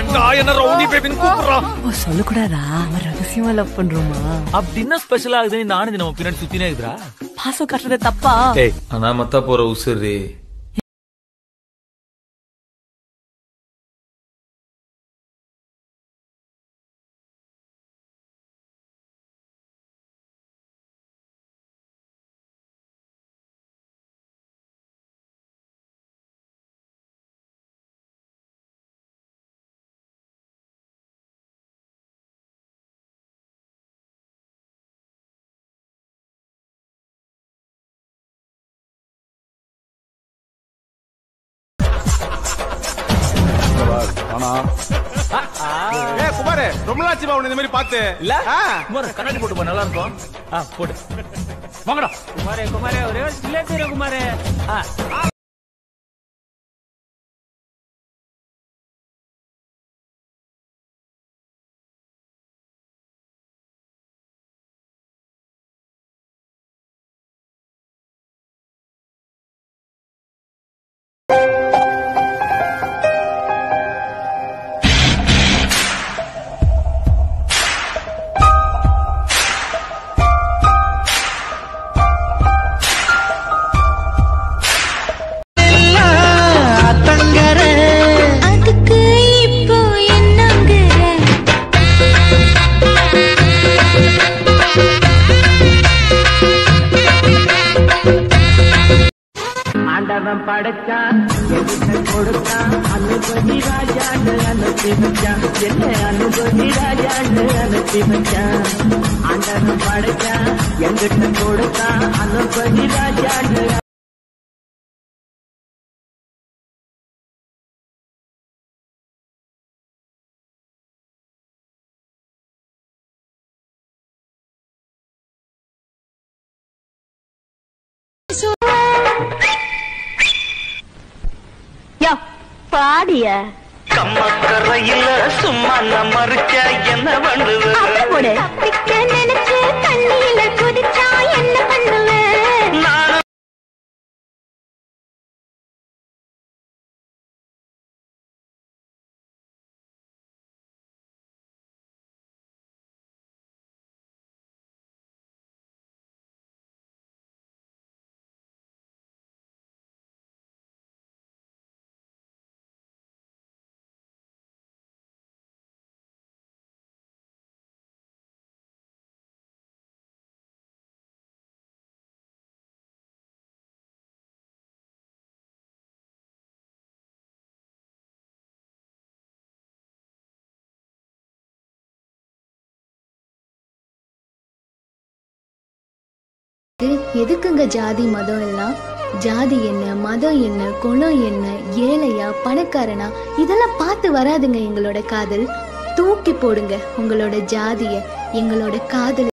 ஏன்டா என்ன ரவுடி பேபின்னு கூப்பிடுறான் ஓ சொல்லக்கூடாதா அவன் ரகசியமா லவ் பண்றோமா அப்படி என்ன ஸ்பெஷல் ஆகுது இந்த ஆனந்தி நம்ம பின்னாடி சுத்தினே இருக்குதா பாசம் காட்டுறது தப்பா ஏய் அனாமத்தா போற உசுரு ஏ குமாரே ரொம்ப நாளாச்சுமா உன்னை இந்த மாதிரி பார்த்து இல்ல ஆ. குமார் கண்ணாடி போட்டு போ நல்லா இருக்கும் ஆ போடு வாங்கடா குமாரே குமாரே ஒரே ஒரு சிலேட்டு குமாரே ஆ அதுக்கு இப்போ என்னங்கிற ஆண்டவன் படைச்சான் எதுக்கு கொடுத்தான் அனுபவி ராஜான்னு அனுப்பி வச்சான் என்ன அனுபவி ராஜான்னு அனுப்பி வச்சான் ஆண்டவன் படைச்சான் எங்கிட்ட கொடுத்தான் அனுபவி ராஜான்னு யோ பாடிய கம்மக்கரையில சும்மா நான் மறுக்க என்ன பண்ணுவ போடு தப்பிக்க நினைச்சு தண்ணியில குதிச்சா என்ன பண்ணுவேன் நான் எதுக்குங்க ஜாதி மதம் எல்லாம் ஜாதி என்ன மதம் என்ன குணம் என்ன ஏழையா பணக்காரனா இதெல்லாம் பார்த்து வராதுங்க எங்களோட காதல் தூக்கி போடுங்க உங்களோட ஜாதிய எங்களோட காதல்